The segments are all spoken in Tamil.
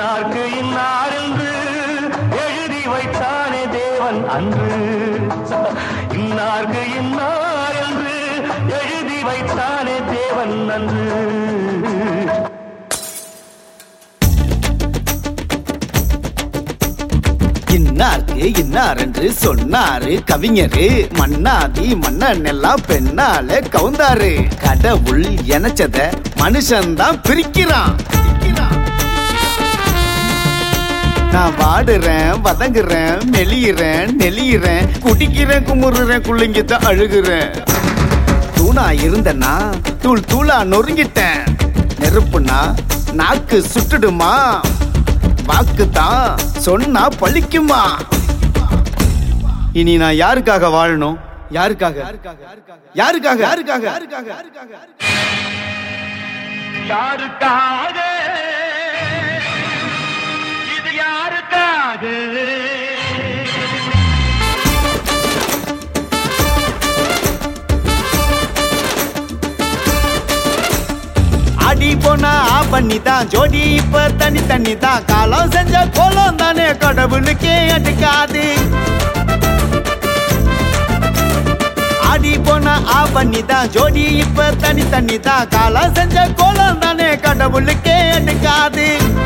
இன்னார்க்கு இன்னார் என்று எழுதி வைத்தானே தேவன் அன்று இன்னார்க்கு இன்னார் என்று எழுதி வைத்தானே தேவன் அன்று இன்னாருக்கு இன்னார் என்று சொன்னாரு கவிஞரு மன்னாதி மன்னன் எல்லாம் பெண்ணால கவுந்தாரு கடவுள் எனச்சத மனுஷன்தான் பிரிக்கிறான் பிரிக்கிறான். நான் வாடுறேன் வதங்குறேன் மெலியிறேன் நெலியிறேன் குடிக்கிறேன் குமுறுறேன் குள்ளிங்கிட்ட அழுகுறேன் தூணா இருந்தனா தூள் தூளா நொறுங்கிட்டேன் நெருப்புனா நாக்கு சுட்டுடுமா வாக்கு தான் சொன்னா பழிக்குமா இனி நான் யாருக்காக வாழணும் யாருக்காக யாருக்காக யாருக்காக யாருக்காக யாருக்காக இது யாருக்காக அடி போனா ஆ பண்ணி தான் ஜோடி இப்ப தனி தண்ணி தான் காலம் செஞ்ச கோலம் தானே கடவுளுக்கே அடிக்காது ஆடி போனா ஆ பண்ணி தான் ஜோடி இப்ப தனி தண்ணி தான் காலம் செஞ்ச கோலம் தானே கடவுளுக்கே எடுக்காது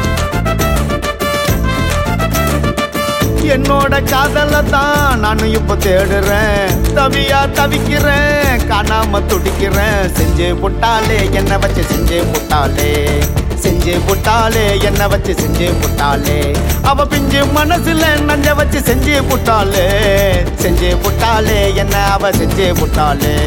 என்னோட காதல தான் நானும் இப்ப தேடுறேன் தவியா தவிக்கிறேன் காணாம துடிக்கிறேன் செஞ்சு புட்டாலே என்ன வச்சு செஞ்சு புட்டாலே செஞ்சு புட்டாலே என்ன வச்சு செஞ்சு புட்டாலே அவ பிஞ்சு மனசுல நஞ்ச வச்சு செஞ்சு புட்டாலே செஞ்சு புட்டாலே என்ன அவ செஞ்சு புட்டாலே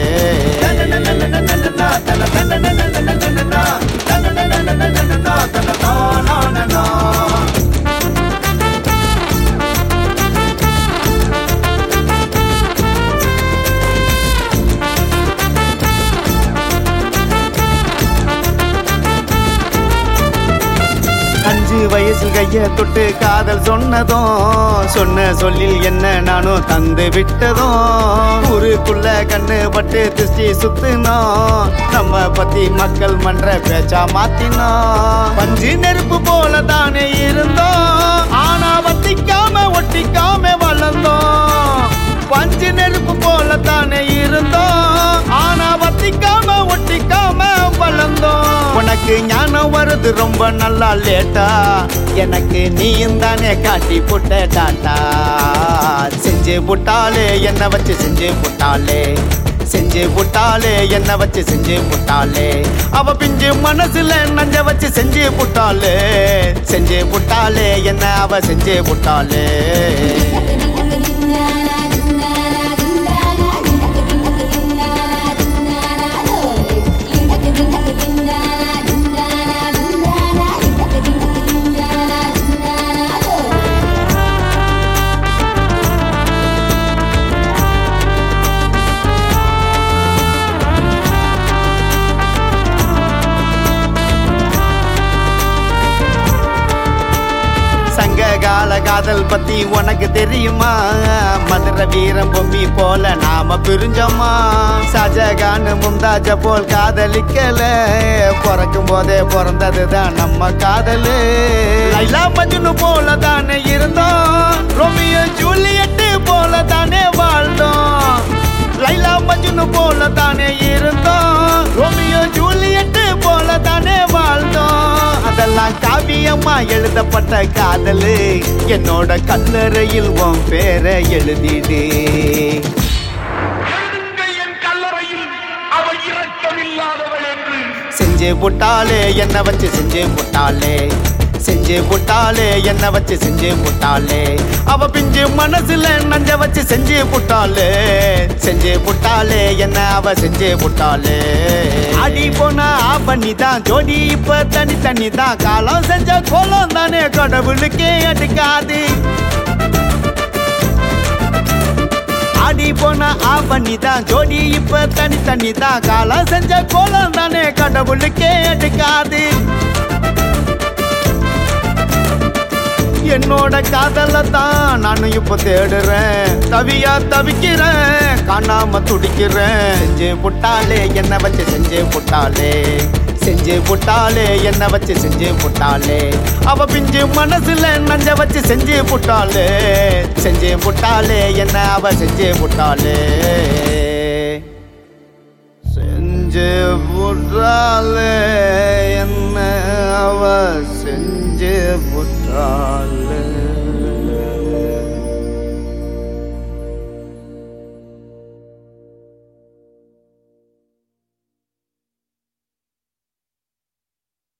அஞ்சு வயசில் கைய தொட்டு காதல் சொன்னதும் சொன்ன சொல்லில் என்ன நானும் தந்து விட்டதும் ஊருக்குள்ள கண்ணு பட்டு திருஷ்டி சுத்தினோம் நம்ம பத்தி மக்கள் மன்ற பேச்சா மாத்தினோம் பஞ்சு நெருப்பு போல தானே இருந்தோம் ஆனா வத்திக்காம ஒட்டிக்காம வளர்ந்தோம் பஞ்சு நெருப்பு போல தானே இருந்தோம் ஆனா வத்திக்காம ஒட்டிக்காம வளர்ந்தோம் உனக்கு ஞானம் வருது ரொம்ப நல்லா லேட்டா எனக்கு நீயும் தானே காட்டி புட்ட டாட்டா செஞ்சு புட்டாலே என்ன வச்சு செஞ்சு புட்டாலே செஞ்சு புட்டாலே என்ன வச்சு செஞ்சு புட்டாலே அவ பிஞ்சு மனசுல நஞ்ச வச்சு செஞ்சு புட்டாலே செஞ்சு புட்டாலே என்ன அவ செஞ்சு புட்டாலே சங்க கால காதல் பத்தி உனக்கு தெரியுமா மதுர வீரம் பொம்மி போல நாம பிரிஞ்சோமா ஷாஜகான் மும்தாஜ போல் காதலிக்கல பிறக்கும் போதே பிறந்ததுதான் நம்ம காதலு லைலா மஜ்னு போல தானே இருந்தோம் ரோமியோ ஜூலியட் போல தானே வாழ்ந்தோம் லைலா மஜ்னு போல தானே இருந்தோம் ரோமியோ ஜூலியட் போல தானே வாழ்ந்தோம் அதெல்லாம் காவியமா எழுதப்பட்ட காதலு என்னோட கல்லறையில் உன் பேரை எழுதிடு எழுதுங்கள் என் கல்லறையில் அவள் இரக்கமில்லாதவள் என்று செஞ்சு புட்டாலே என்ன வச்சு செஞ்சு புட்டாலே செஞ்சு புட்டாலே என்ன வச்சு செஞ்சு புட்டாலே அவ பிஞ்சு மனசுல நஞ்ச வச்சு செஞ்சு புட்டாலே செஞ்சு புட்டாலே என்ன அவ செஞ்சு புட்டாலே அடி போனா ஆ பண்ணி தான் ஜோடி இப்ப தனி தனி தான் காலம் செஞ்ச கோலம் தானே கடவுளுக்கே எடுக்காது ஆடி போன ஆ பண்ணி தான் ஜோடி இப்ப தனி தனி தான் காலம் செஞ்ச கோலம் தானே கடவுளுக்கே எடுக்காது என்னோட காதல தான் நானும் இப்ப தேடுறேன் தவியா தவிக்கிறேன் காணாம துடிக்கிறேன் செஞ்சு புட்டாலே என்ன வச்சு செஞ்சு புட்டாலே செஞ்சு புட்டாளே என்ன வச்சு செஞ்சு புட்டாளே அவ பிஞ்சு மனசுல நஞ்ச வச்சு செஞ்சு புட்டாளே செஞ்சு புட்டாளே என்ன அவ செஞ்சு புட்டாளே செஞ்சு புட்டாளே